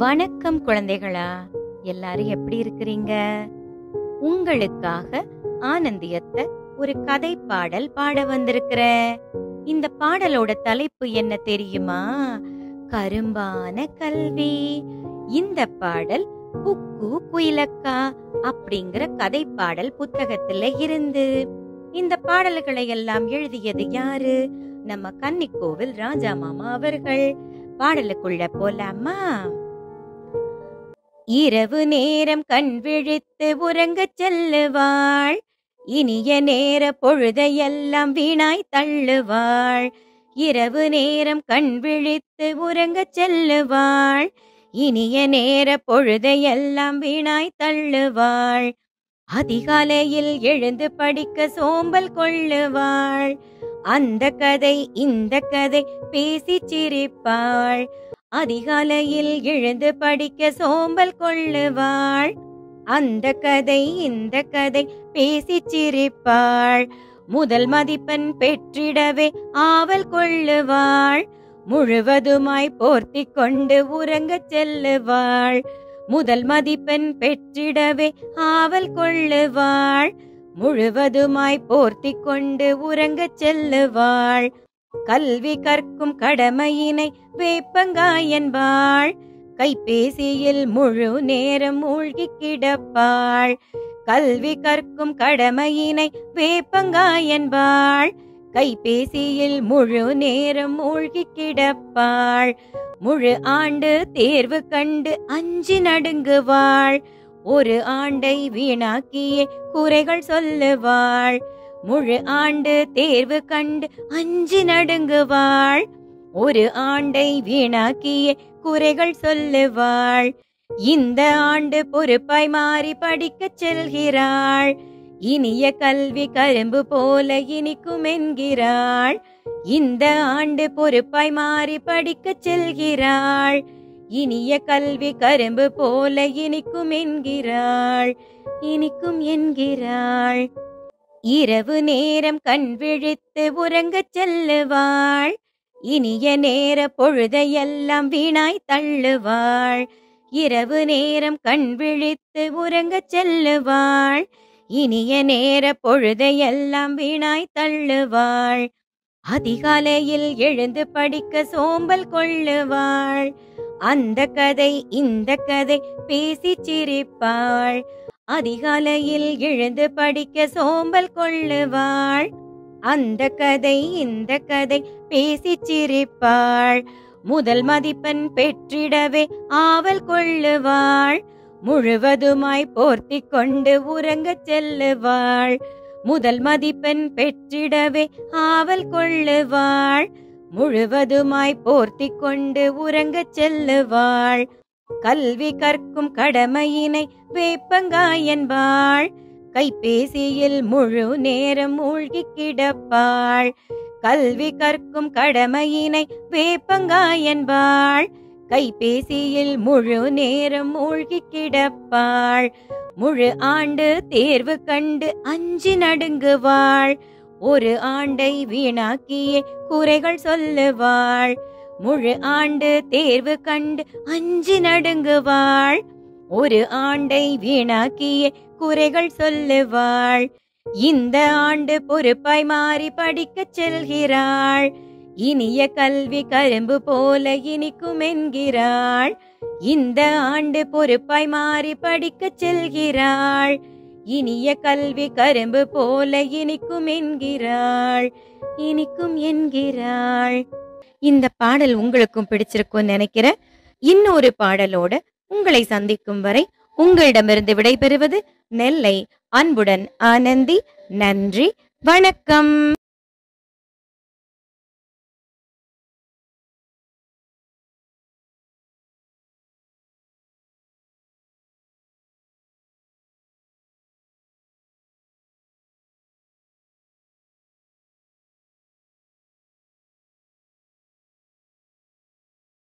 வணக்கம் குழந்தைகளா எல்லாரும் எப்படி இருக்கிறீங்க உங்களுக்காக ஆனந்தியத்தை ஒரு கதை பாடல் பாட வந்திருக்கிறேன் இந்த பாடலோட தலைப்பு என்ன தெரியுமா கரும்பான கல்வி இந்த பாடல் குக்கு குயிலக்கா அப்படிங்கிற கதை பாடல் புத்தகத்துல இருந்து இந்த பாடல்களை எல்லாம் எழுதியது யாரு நம்ம கன்னிக்கோவில் ராஜா மாமா அவர்கள் பாடலுக்குள்ள போலாமா இரவு நேரம் கண் விழித்து உறங்கச் செல்லுவாள் இனிய நேர பொழுதையெல்லாம் வீணாய் தள்ளுவாள் இரவு நேரம் கண் விழித்து உறங்கச் செல்லுவாள் இனிய நேர பொழுதையெல்லாம் வீணாய் தள்ளுவாள் அதிகாலையில் எழுந்து படிக்க சோம்பல் கொள்ளுவாள் அந்த கதை இந்த கதை பேசி சிரிப்பாள் அதிகாலையில் எழுந்து படிக்க சோம்பல் கொள்ளுவாள் அந்த கதை இந்த கதை பேசி சிரிப்பாள் முதல் மதிப்பெண் பெற்றிடவே ஆவல் கொள்ளுவாள் முழுவதுமாய் போர்த்தி கொண்டு உறங்கச் செல்லுவாள் முதல் மதிப்பெண் பெற்றிடவே ஆவல் கொள்ளுவாள் முழுவதுமாய் போர்த்தி கொண்டு உறங்கச் செல்லுவாள் கல்வி கற்கும் கடமையினை வேப்பங்காயன்பாள் கைபேசியில் முழு நேரம் மூழ்கி கிடப்பாள் கல்வி கற்கும் கடமையினை வேப்பங்காயன்பாள் கைபேசியில் முழு நேரம் மூழ்கி கிடப்பாள் முழு ஆண்டு தேர்வு கண்டு அஞ்சி நடுங்குவாள் ஒரு ஆண்டை வீணாக்கியே குறைகள் சொல்லுவாள் முழு ஆண்டு தேர்வு கண்டு அஞ்சி நடுங்குவாள் ஒரு ஆண்டை வீணாக்கியே குறைகள் சொல்லுவாள் இந்த ஆண்டு பொறுப்பாய் மாறி படிக்கச் செல்கிறாள் இனிய கல்வி கரும்பு போல இனிக்கும் என்கிறாள் இந்த ஆண்டு பொறுப்பாய் மாறி படிக்கச் செல்கிறாள் இனிய கல்வி கரும்பு போல இனிக்கும் என்கிறாள் இனிக்கும் என்கிறாள் இரவு நேரம் கண் விழித்து உறங்கச் செல்லுவாள் இனிய நேர பொழுதையெல்லாம் வீணாய் தள்ளுவாள் இரவு நேரம் கண் விழித்து உறங்கச் செல்லுவாள் இனிய நேர பொழுதையெல்லாம் வீணாய் தள்ளுவாள் அதிகாலையில் எழுந்து படிக்க சோம்பல் கொள்ளுவாள் அந்த கதை இந்த கதை பேசி சிரிப்பாள் அதிகாலையில் எழுந்து படிக்க சோம்பல் கொள்ளுவாள் அந்த கதை இந்த கதை பேசி சிரிப்பாள் முதல் மதிப்பெண் பெற்றிடவே ஆவல் கொள்ளுவாள் முழுவதுமாய் போர்த்தி கொண்டு உறங்கச் செல்லுவாள் முதல் மதிப்பெண் பெற்றிடவே ஆவல் கொள்ளுவாள் முழுவதுமாய் போர்த்தி கொண்டு உறங்கச் செல்லுவாள் கல்வி கற்கும் கடமையினை வேப்பங்காயன்பாள் கைபேசியில் முழு நேரம் மூழ்கி கிடப்பாள் கல்வி கற்கும் கடமையினை வேப்பங்காயன்பாள் கைபேசியில் முழு நேரம் மூழ்கி கிடப்பாள் முழு ஆண்டு தேர்வு கண்டு அஞ்சி நடுங்குவாள் ஒரு ஆண்டை வீணாக்கியே குறைகள் சொல்லுவாள் முழு ஆண்டு தேர்வு கண்டு அஞ்சி நடுங்குவாள் ஒரு ஆண்டை வீணாக்கியே குறைகள் சொல்லுவாள் இந்த ஆண்டு பொறுப்பாய் மாறி படிக்கச் செல்கிறாள் இனிய கல்வி கரும்பு போல இனிக்கும் என்கிறாள் இந்த ஆண்டு பொறுப்பாய் மாறி படிக்கச் செல்கிறாள் இனிய கல்வி கரும்பு போல இனிக்கும் என்கிறாள் இனிக்கும் என்கிறாள் இந்த பாடல் உங்களுக்கும் பிடிச்சிருக்கும் நினைக்கிறேன் இன்னொரு பாடலோட உங்களை சந்திக்கும் வரை உங்களிடமிருந்து விடைபெறுவது நெல்லை அன்புடன் ஆனந்தி நன்றி வணக்கம்